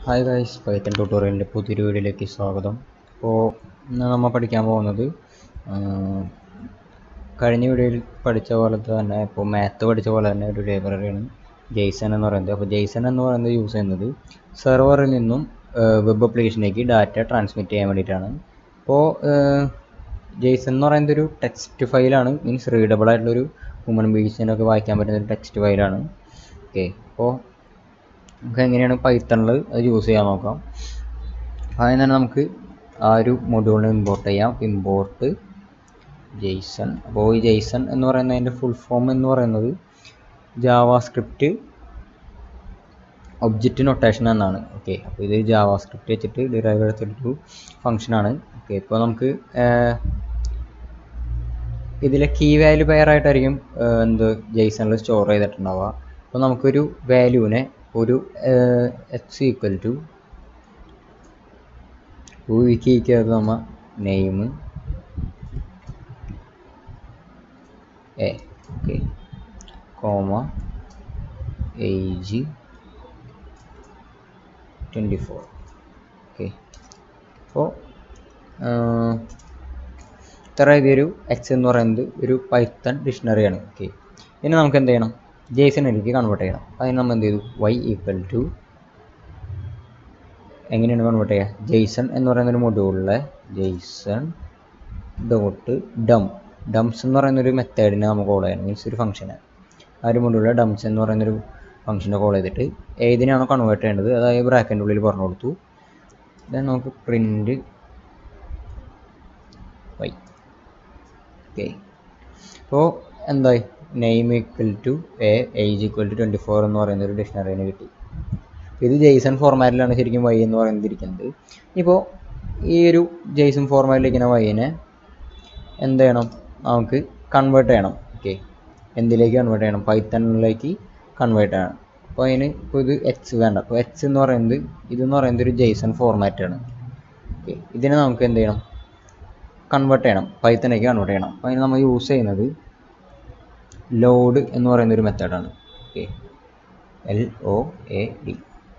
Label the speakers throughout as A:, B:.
A: hi guys Python ട്യൂട്ടോറിയലിൻ്റെ പുതിയൊരു വീഡിയോയിലേക്ക് സ്വാഗതം അപ്പോൾ ഇന്ന് നമ്മൾ പഠിക്കാൻ പോകുന്നത് ആ, കഴിഞ്ഞ വീഡിയോയിൽ പഠിച്ച പോലെ തന്നെ ഇപ്പോൾ മാത്ത് പഠിച്ച പോലെ തന്നെ ഒരു ലൈബ്രറിയാണ് ജെയ്സൺ എന്ന് പറയുന്നത് അപ്പോൾ ജെയ്സൺ എന്ന് പറയുന്നത് യൂസ് ചെയ്യുന്നത് സെർവറിൽ നിന്നും വെബ് ആപ്ലിക്കേഷനിലേക്ക് ഡാറ്റ ട്രാൻസ്മിറ്റ് ചെയ്യാൻ വേണ്ടിയിട്ടാണ് അപ്പോൾ ജെയ്സൺ എന്ന് പറയുന്നത് ഒരു ടെക്സ്റ്റ് ഫയലാണ് മീൻസ് റീഡബിൾ ആയിട്ടുള്ളൊരു ഹ്യൂമൻ ബീങ്സിനൊക്കെ വായിക്കാൻ പറ്റുന്ന ഒരു ടെക്സ്റ്റ് ഫയലാണ് ഓക്കെ അപ്പോൾ നമുക്ക് എങ്ങനെയാണ് പൈത്തണിൽ അത് യൂസ് ചെയ്യാൻ നോക്കാം ആദ്യം തന്നെ നമുക്ക് ആ ഒരു മൊഡ്യൂളിനെ ഇമ്പോർട്ട് ചെയ്യാം ഇമ്പോർട്ട് ജെയ്സൺ അപ്പോൾ ഈ ജെയ്സൺ എന്ന് പറയുന്നതിൻ്റെ ഫുൾ ഫോം എന്ന് പറയുന്നത് ജാവാ സ്ക്രിപ്റ്റ് ഒബ്ജക്റ്റ് നൊട്ടേഷൻ എന്നാണ് ഓക്കെ അപ്പോൾ ഇത് ജാവാ സ്ക്രിപ്റ്റ് വെച്ചിട്ട് ഡിറൈവ് എടുത്തിട്ടൊരു ഫംഗ്ഷനാണ് ഓക്കെ ഇപ്പോൾ നമുക്ക് ഇതിലെ കീ വാല്യൂ പെയറായിട്ടായിരിക്കും എന്ത് ജെയ്സണിൽ സ്റ്റോർ ചെയ്തിട്ടുണ്ടാവുക അപ്പോൾ നമുക്കൊരു വാല്യൂവിനെ ഒരു എക്സ് ഈക്വൽ ടു ഈ കീക്കകത്ത് നമ്മ name A okay comma age twenty four okay അപ്പോൾ ഇത്ര ഇതൊരു എക്സ് എന്ന് പറയുന്നത് ഒരു പൈത്തൺ ഡിക്ഷണറിയാണ് ഓക്കെ ഇനി നമുക്ക് എന്ത് ചെയ്യണം ജേസണിലേക്ക് കൺവേർട്ട് ചെയ്യണം അതിന് നമ്മൾ എന്ത് ചെയ്തു വൈ ഈക്വൽ ടു എങ്ങനെയാണ് കൺവേർട്ട് ചെയ്യുക ജെയ്സൺ എന്ന് പറയുന്ന ഒരു മൊഡ്യൂളിലെ ജെയ്സൺ ഡോട്ട് ഡം ഡംസ് എന്ന് പറയുന്ന ഒരു മെത്തേഡിനെ നമുക്ക് കോൾ ചെയ്യണം മീൻസ് ഒരു ഫംഗ്ഷനെ ആ ഒരു മൊഡ്യൂളിലെ ഡംസ് എന്ന് പറയുന്നൊരു ഫംഗ്ഷനെ കോൾ ചെയ്തിട്ട് ഏതിനാണോ കൺവേർട്ട് ചെയ്യേണ്ടത് അതായത് ബ്രാക്കറ്റിൻ്റെ ഉള്ളിൽ പറഞ്ഞു കൊടുത്തു ദെൻ നമുക്ക് പ്രിൻറ്റ് വൈ ഓക്കെ അപ്പോൾ എന്തായി name equal to A age equal to twenty four എന്ന് പറയുന്ന ഒരു ഡിക്ഷണറിന് കിട്ടി ഇത് ജെയ്സൺ ഫോർമാറ്റിലാണ് ശരിക്കും വൈ എന്ന് പറയുന്നത് ഇരിക്കുന്നത് ഇപ്പോൾ ഈ ഒരു ജെയ്സൺ ഫോർമാറ്റിലിരിക്കുന്ന വൈനെ എന്ത് ചെയ്യണം നമുക്ക് കൺവേർട്ട് ചെയ്യണം ഓക്കെ എന്തിലേക്ക് കൺവേർട്ട് ചെയ്യണം പൈത്തണിലേക്ക് കൺവേർട്ട് ചെയ്യണം അപ്പോൾ അതിന് ഇപ്പോൾ ഇത് എച്ച് വേണ്ട അപ്പോൾ എച്ച് എന്ന് പറയുന്നത് ഇതെന്ന് പറയുന്നത് ഒരു ജെയ്സൺ ഫോർമാറ്റാണ് ഓക്കെ ഇതിനെ നമുക്ക് എന്ത് ചെയ്യണം കൺവേർട്ട് ചെയ്യണം പൈത്തണിലേക്ക് കൺവേർട്ട് ചെയ്യണം അപ്പോൾ അതിന് നമ്മൾ യൂസ് ചെയ്യുന്നത് ലോഡ് എന്ന് പറയുന്ന ഒരു മെത്തേഡാണ് okay L O A D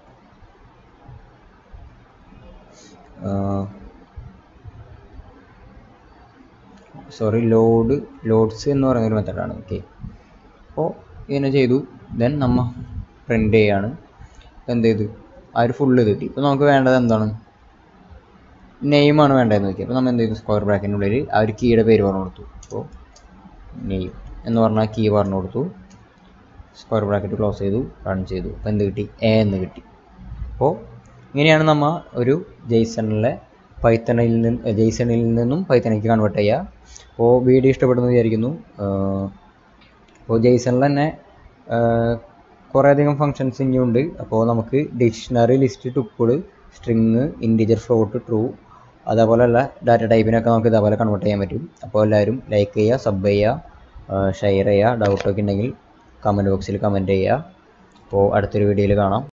A: sorry load loads എന്ന് പറയുന്ന ഒരു മെത്തേഡാണ് ഓക്കെ അപ്പോൾ ഇങ്ങനെ ചെയ്തു ദെൻ നമ്മ പ്രിൻ്റ് ചെയ്യാണ് എന്ത് ചെയ്തു ആ ഒരു ഫുള്ള് കിട്ടി ഇപ്പോൾ നമുക്ക് വേണ്ടത് എന്താണ് നെയിമാണ് വേണ്ടതെന്ന് നോക്കി അപ്പോൾ നമ്മൾ എന്ത് ചെയ്തു സ്ക്വയർ ബ്രാക്കറ്റിനുള്ളിൽ ആ ഒരു കീയുടെ പേര് പറഞ്ഞു കൊടുത്തു അപ്പോൾ നെയിം എന്ന് പറഞ്ഞാൽ കീ പറഞ്ഞു കൊടുത്തു സ്ക്വയർ ബ്രാക്കറ്റ് ക്ലോസ് ചെയ്തു റൺ ചെയ്തു അപ്പോൾ എന്ത് കിട്ടി എ എന്ന് കിട്ടി അപ്പോൾ ഇങ്ങനെയാണ് നമ്മൾ ഒരു ജെയ്സണിലെ പൈത്തണിൽ നിന്ന് ജെയ്സണിൽ നിന്നും പൈത്തണിക്ക് കൺവേർട്ട് ചെയ്യുക അപ്പോൾ വീഡിയോ ഇഷ്ടപ്പെടുന്നു വിചാരിക്കുന്നു അപ്പോൾ ജെയ്സണിൽ തന്നെ കുറേയധികം ഫങ്ഷൻസ് ഇനിയുണ്ട് അപ്പോൾ നമുക്ക് dictionary list tuple string integer float true അതേപോലെയുള്ള ഡാറ്റ ടൈപ്പിനൊക്കെ നമുക്ക് ഇതേപോലെ കൺവേർട്ട് ചെയ്യാൻ പറ്റും അപ്പോൾ എല്ലാവരും ലൈക്ക് ചെയ്യുക സബ് ചെയ്യുക ഷെയർ ചെയ്യുക ഡൗട്ടൊക്കെ ഉണ്ടെങ്കിൽ കമൻറ്റ് ബോക്സിൽ കമൻറ്റ് ചെയ്യുക അപ്പോൾ അടുത്തൊരു വീഡിയോയിൽ കാണാം